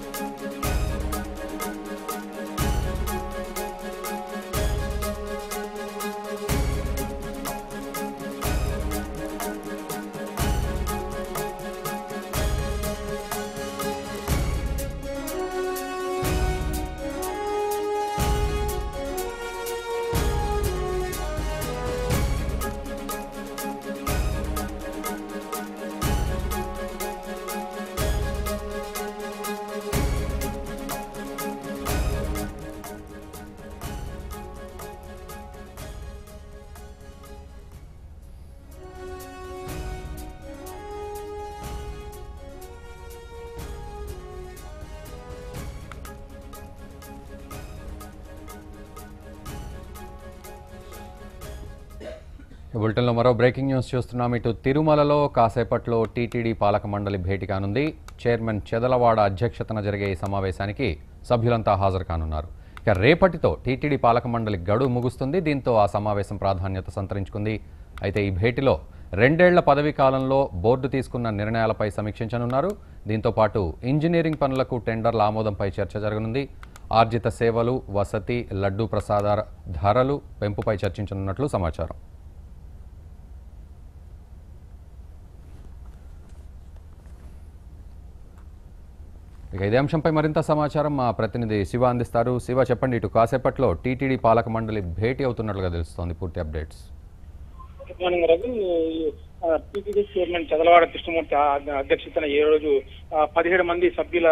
ఈ బులెటిన్లో మరో బ్రేకింగ్ న్యూస్ చూస్తున్నాం ఇటు తిరుమలలో కాసేపట్లో టీటీడీ పాలక మండలి భేటీ కానుంది చైర్మన్ చెదలవాడ అధ్యక్షతన జరిగే ఈ సమావేశానికి సభ్యులంతా హాజరు కానున్నారు ఇక రేపటితో టీటీడీ పాలక మండలి గడువు ముగుస్తుంది దీంతో ఆ సమావేశం ప్రాధాన్యత సంతరించుకుంది అయితే ఈ భేటీలో రెండేళ్ల పదవీ కాలంలో బోర్డు తీసుకున్న నిర్ణయాలపై సమీక్షించనున్నారు దీంతో పాటు ఇంజనీరింగ్ పనులకు టెండర్ల ఆమోదంపై చర్చ జరగనుంది ఆర్జిత సేవలు వసతి లడ్డూ ప్రసాదాల ధరలు పెంపుపై చర్చించనున్నట్లు సమాచారం ఇక ఇదే అంశంపై మరింత సమాచారం మా ప్రతినిధి శివ అందిస్తారు శివ చెప్పండి ఇటు కాసేపట్లో టీటీడీ పాలక మండలి భేటీ అవుతున్నట్లుగా తెలుస్తోంది పూర్తి updates good morning Raghu TTD chairman Chadalavada Krishnamurthy ఆ- అధ్యక్షతన ఈ రోజు ఆ, పదిహేడు మంది సభ్యుల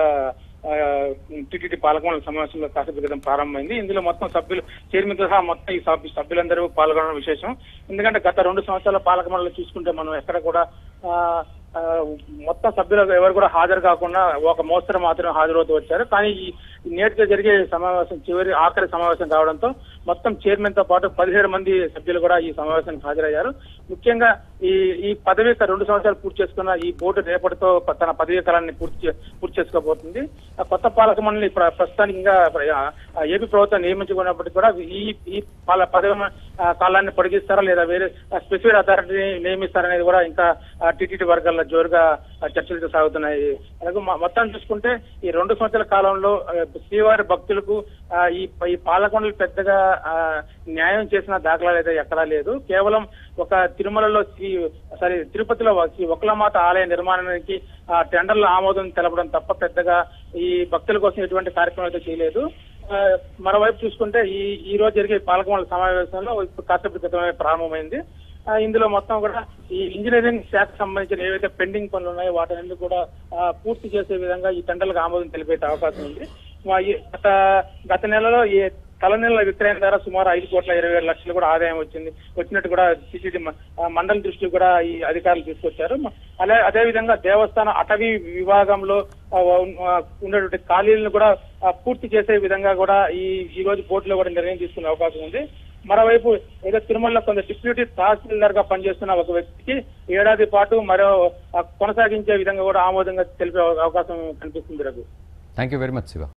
టీటీడీ పాలకమండలి సమావేశంలో కాసేపు క్రితం ప్రారంభమైంది ఇందులో మొత్తం సభ్యులు చైర్మన్ సహా మొత్తం ఈ సభ్యు సభ్యులందరూ పాల్గొనడం విశేషం ఎందుకంటే గత రెండు సంవత్సరాల పాలక మండలి చూసుకుంటే మనం ఎక్కడ కూడా ఆ, ఆ, మొత్తం సభ్యులు ఎవరు కూడా హాజరు కాకుండా ఒక మోస్తరు మాత్రం హాజరవుతూ వచ్చారు కానీ ఈ ఈ నేటిగా జరిగే సమావేశం చివరి ఆఖరి సమావేశం కావడంతో మొత్తం చైర్మన్ తో పాటు పదిహేడు మంది సభ్యులు కూడా ఈ సమావేశానికి హాజరయ్యారు ముఖ్యంగా ఈ ఈ పదవీ రెండు సంవత్సరాలు పూర్తి చేసుకున్న ఈ బోర్డు రేపటితో తన పదవీ కాలాన్ని పూర్తి చే- పూర్తి చేసుకోబోతుంది ఆ కొత్త పాలక మండలి ప్ర- ప్రస్తుతానికి ఇంకా ఆ, ఏపీ ప్రభుత్వం నియమించుకున్నప్పటికీ కూడా ఈ ఈ పాల పదవి ఆ, కాలాన్ని పొడిగిస్తారా లేదా వేరే స్పెసిఫిక్ అథారిటీని నియమిస్తారనేది కూడా ఇంకా టీటీడీ వర్గాల్లో జోరుగా ఆ, చర్చలు సాగుతున్నాయి అలాగే మొ- మొత్తం చూసుకుంటే ఈ రెండు సంవత్సరాల కాలంలో ఆ, శ్రీవారి భక్తులకు ఆ, ఈ ఈ పాలకొండలు పెద్దగా ఆ, న్యాయం చేసిన దాఖలాలు అయితే ఎక్కడా లేదు కేవలం ఒక తిరుమలలో శ్రీ సారీ తిరుపతిలో శ్రీ ఒకలమాత ఆలయ నిర్మాణానికి ఆ, టెండర్ల ఆమోదం తెలపడం తప్ప పెద్దగా ఈ భక్తుల కోసం ఎటువంటి కార్యక్రమం అయితే చేయలేదు ఆ, మరోవైపు చూసుకుంటే ఈ ఈ రోజు జరిగే పాలకమండలి సమావేశంలో ఇప్పుడు కాసేపు క్రితమే ప్రారంభమైంది ఆ, ఇందులో మొత్తం కూడా ఈ ఇంజనీరింగ్ శాఖకు సంబంధించిన ఏవైతే పెండింగ్ పనులు ఉన్నాయో వాటిని కూడా ఆ, పూర్తి చేసే విధంగా ఈ టెండర్లకు ఆమోదం తెలిపే అవకాశం ఉంది మా ఈ గత గత నెలలో ఈ తల నెలల విక్రయం ద్వారా సుమారు ఐదు కోట్ల ఇరవై ఏడు లక్షలు కూడా ఆదాయం వచ్చింది వచ్చినట్టు కూడా సిసిడి మండలి దృష్టికి కూడా ఈ అధికారులు తీసుకొచ్చారు మ- అలా అదే విధంగా దేవస్థాన అటవీ విభాగంలో ఆ, ఉన్- ఆ, ఉన్నటువంటి ఖాళీలను కూడా ఆ, పూర్తి చేసే విధంగా కూడా ఈ ఈ రోజు బోర్డులో కూడా నిర్ణయం తీసుకునే అవకాశం ఉంది మరోవైపు ఏదో తిరుమలలో కొంత డిప్యూటీ తహసీల్దార్ గా పనిచేస్తున్న ఒక వ్యక్తికి ఏడాది పాటు మరో ఆ, కొనసాగించే విధంగా కూడా ఆమోదంగా తెలిపే అవకాశం కనిపిస్తుంది Raghu thank you very much Shiva